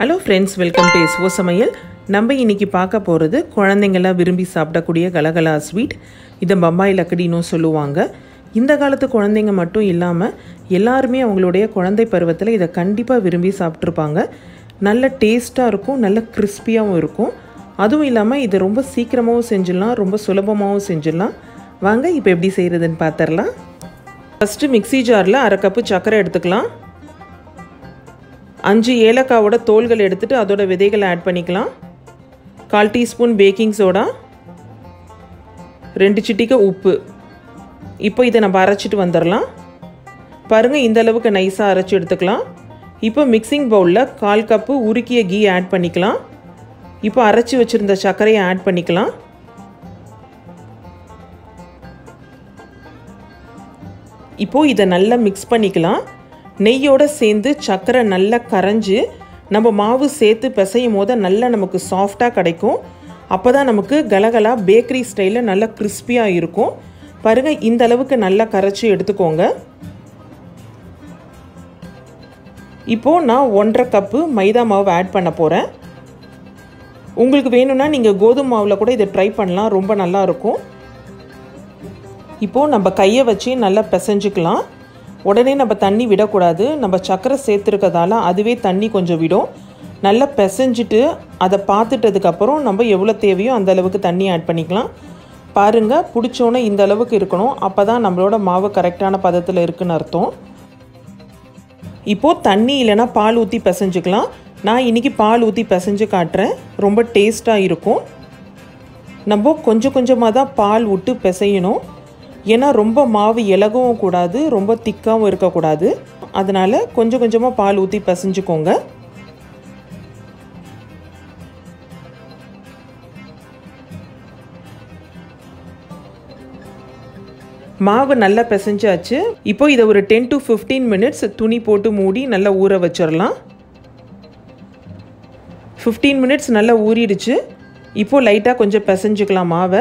hello friends welcome to SO சமையல் நம்ம இன்னைக்கு பார்க்க போகிறது குழந்தைங்கள்லாம் விரும்பி சாப்பிடக்கூடிய கலகலா ஸ்வீட் இதை பம்பாய் லக்கடினும் சொல்லுவாங்க இந்த காலத்து குழந்தைங்க மட்டும் இல்லாமல் எல்லாருமே அவங்களுடைய குழந்தை பருவத்தில் இதை கண்டிப்பாக விரும்பி சாப்பிட்ருப்பாங்க நல்ல டேஸ்ட்டாக இருக்கும் நல்ல கிறிஸ்பியாகவும் இருக்கும் அதுவும் இல்லாமல் இதை ரொம்ப சீக்கிரமாகவும் செஞ்சிடலாம் ரொம்ப சுலபமாகவும் செஞ்சிடலாம் வாங்க இப்போ எப்படி செய்கிறதுன்னு பார்த்துடலாம் ஃபஸ்ட்டு மிக்ஸி ஜாரில் அரை கப்பு சர்க்கரை எடுத்துக்கலாம் அஞ்சு ஏலக்காவோட தோல்கள் எடுத்துட்டு அதோட விதைகளை ஆட் பண்ணிக்கலாம் கால் டீஸ்பூன் பேக்கிங் சோடா ரெண்டு சிட்டிக்க உப்பு இப்போ இதை நம்ம அரைச்சிட்டு வந்துடலாம் பாருங்கள் இந்த அளவுக்கு நைஸாக அரைச்சி எடுத்துக்கலாம் இப்போ மிக்சிங் பவுலில் கால் கப்பு உருக்கிய கீ ஆட் பண்ணிக்கலாம் இப்போ அரைச்சி வச்சுருந்த சர்க்கரையை ஆட் பண்ணிக்கலாம் இப்போது இதை நல்லா மிக்ஸ் பண்ணிக்கலாம் நெய்யோடு சேர்ந்து சர்க்கரை நல்லா கரைஞ்சி நம்ம மாவு சேர்த்து பிசையும் போது நல்லா நமக்கு சாஃப்டாக கிடைக்கும் அப்போ தான் நமக்கு கலகலா பேக்கரி ஸ்டைலில் நல்லா கிறிஸ்பியாக இருக்கும் பாருங்கள் இந்த அளவுக்கு நல்லா கரைச்சி எடுத்துக்கோங்க இப்போது நான் ஒன்றரை கப்பு மைதா மாவு ஆட் பண்ண போகிறேன் உங்களுக்கு வேணும்னா நீங்கள் கோதுமை மாவில் கூட இதை ட்ரை பண்ணலாம் ரொம்ப நல்லா இருக்கும் இப்போது நம்ம கையை வச்சு நல்லா பிசைஞ்சுக்கலாம் உடனே நம்ம தண்ணி விடக்கூடாது நம்ம சர்க்கரை சேர்த்துருக்கதால அதுவே தண்ணி கொஞ்சம் விடும் நல்லா பிசைஞ்சிட்டு அதை பார்த்துட்டதுக்கப்புறம் நம்ம எவ்வளோ தேவையோ அந்த அளவுக்கு தண்ணி ஆட் பண்ணிக்கலாம் பாருங்கள் பிடிச்சோன்னே இந்த அளவுக்கு இருக்கணும் அப்போ தான் நம்மளோட மாவு கரெக்டான பதத்தில் இருக்குன்னு அர்த்தம் இப்போது தண்ணி இல்லைன்னா பால் ஊற்றி பிசைஞ்சுக்கலாம் நான் இன்றைக்கி பால் ஊற்றி பிசைஞ்சு காட்டுறேன் ரொம்ப டேஸ்ட்டாக இருக்கும் நம்ம கொஞ்சம் கொஞ்சமாக தான் பால் விட்டு பிசையணும் ஏன்னா ரொம்ப மாவு இலகவும் கூடாது ரொம்ப திக்காகவும் இருக்கக்கூடாது அதனால் கொஞ்சம் கொஞ்சமாக பால் ஊற்றி பிசைஞ்சுக்கோங்க மாவு நல்லா பிசைஞ்சாச்சு இப்போ இதை ஒரு டென் டு ஃபிஃப்டீன் மினிட்ஸ் துணி போட்டு மூடி நல்லா ஊற வச்சிடலாம் ஃபிஃப்டீன் மினிட்ஸ் நல்லா ஊறிடுச்சு இப்போது லைட்டாக கொஞ்சம் பிசைஞ்சுக்கலாம் மாவை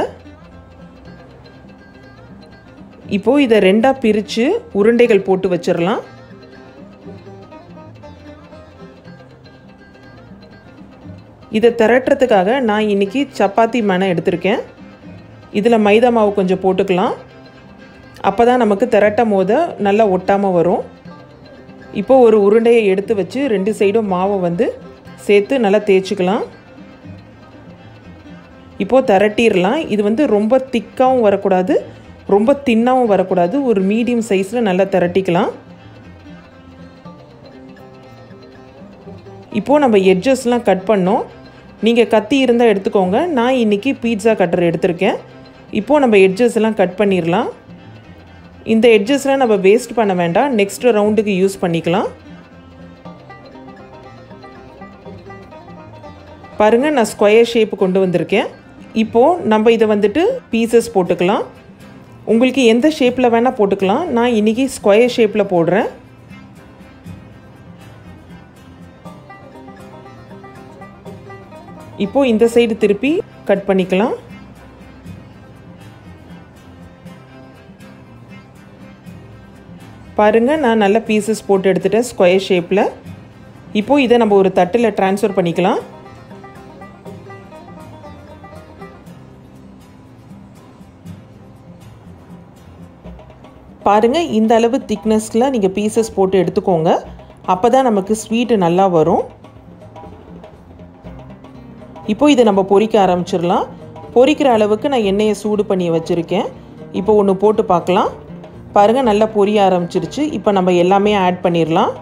இப்போது இதை ரெண்டாக பிரித்து உருண்டைகள் போட்டு வச்சிடலாம் இதை திரட்டுறதுக்காக நான் இன்றைக்கி சப்பாத்தி மனை எடுத்திருக்கேன் இதில் மைதா மாவு கொஞ்சம் போட்டுக்கலாம் அப்போ தான் நமக்கு திரட்டும் போது நல்லா ஒட்டாமல் வரும் இப்போது ஒரு உருண்டையை எடுத்து வச்சு ரெண்டு சைடும் மாவை வந்து சேர்த்து நல்லா தேய்ச்சிக்கலாம் இப்போது திரட்டிடலாம் இது வந்து ரொம்ப திக்காகவும் வரக்கூடாது ரொம்ப தின்னாகவும் வரக்கூடாது ஒரு மீடியம் சைஸில் நல்லா திரட்டிக்கலாம் இப்போது நம்ம எட்ஜஸ்லாம் கட் பண்ணோம் நீங்கள் கத்தி இருந்தால் எடுத்துக்கோங்க நான் இன்றைக்கி பீட்சா கட்டர் எடுத்திருக்கேன் இப்போது நம்ம எட்ஜஸ் எல்லாம் கட் பண்ணிடலாம் இந்த எட்ஜஸ்லாம் நம்ம வேஸ்ட் பண்ண வேண்டாம் நெக்ஸ்ட் ரவுண்டுக்கு யூஸ் பண்ணிக்கலாம் பாருங்கள் நான் ஸ்கொயர் ஷேப் கொண்டு வந்திருக்கேன் இப்போது நம்ம இதை வந்துட்டு பீசஸ் போட்டுக்கலாம் உங்களுக்கு எந்த ஷேப்பில் வேணால் போட்டுக்கலாம் நான் இன்றைக்கி ஸ்கொயர் ஷேப்பில் போடுறேன் இப்போது இந்த சைடு திருப்பி கட் பண்ணிக்கலாம் பாருங்கள் நான் நல்ல பீசஸ் போட்டு எடுத்துட்டேன் ஸ்கொயர் ஷேப்பில் இப்போது இதை நம்ம ஒரு தட்டில் ட்ரான்ஸ்ஃபர் பண்ணிக்கலாம் பாருங்கள் இந்த அளவு திக்னஸில் நீங்கள் பீசஸ் போட்டு எடுத்துக்கோங்க அப்போ தான் நமக்கு ஸ்வீட்டு நல்லா வரும் இப்போ இதை நம்ம பொரிக்க ஆரம்பிச்சிடலாம் பொரிக்கிற அளவுக்கு நான் எண்ணெயை சூடு பண்ணி வச்சுருக்கேன் இப்போ ஒன்று போட்டு பார்க்கலாம் பாருங்கள் நல்லா பொரிய ஆரம்பிச்சிருச்சு இப்போ நம்ம எல்லாமே ஆட் பண்ணிடலாம்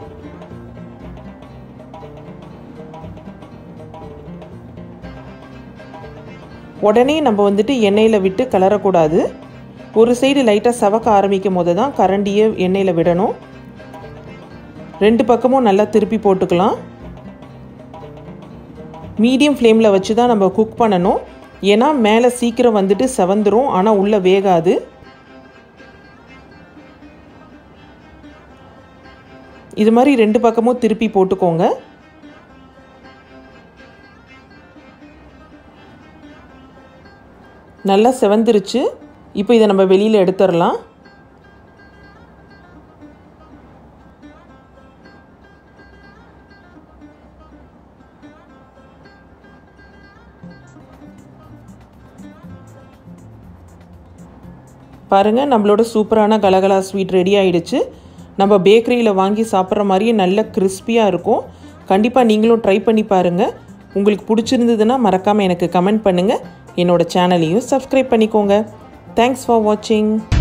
உடனே நம்ம வந்துட்டு எண்ணெயில் விட்டு கலரக்கூடாது ஒரு சைடு லைட்டாக சவக்க ஆரம்பிக்கும் போது தான் கரண்டியை எண்ணெயில் விடணும் ரெண்டு பக்கமும் நல்லா திருப்பி போட்டுக்கலாம் மீடியம் ஃப்ளேமில் வச்சு தான் நம்ம குக் பண்ணணும் ஏன்னா மேலே சீக்கிரம் வந்துட்டு செவந்துரும் ஆனால் உள்ளே வேகாது இது மாதிரி ரெண்டு பக்கமும் திருப்பி போட்டுக்கோங்க நல்லா செவந்துருச்சு இப்போ இதை நம்ம வெளியில் எடுத்துடலாம் பாருங்கள் நம்மளோட சூப்பரான கலகலா ஸ்வீட் ரெடி ஆயிடுச்சு நம்ம பேக்கரியில் வாங்கி சாப்பிட்ற மாதிரியே நல்ல கிறிஸ்பியாக இருக்கும் கண்டிப்பாக நீங்களும் ட்ரை பண்ணி பாருங்கள் உங்களுக்கு பிடிச்சிருந்ததுன்னா மறக்காமல் எனக்கு கமெண்ட் பண்ணுங்கள் என்னோட சேனலையும் சப்ஸ்கிரைப் பண்ணிக்கோங்க தேங்க்ஸ் ஃபார் வாட்சிங்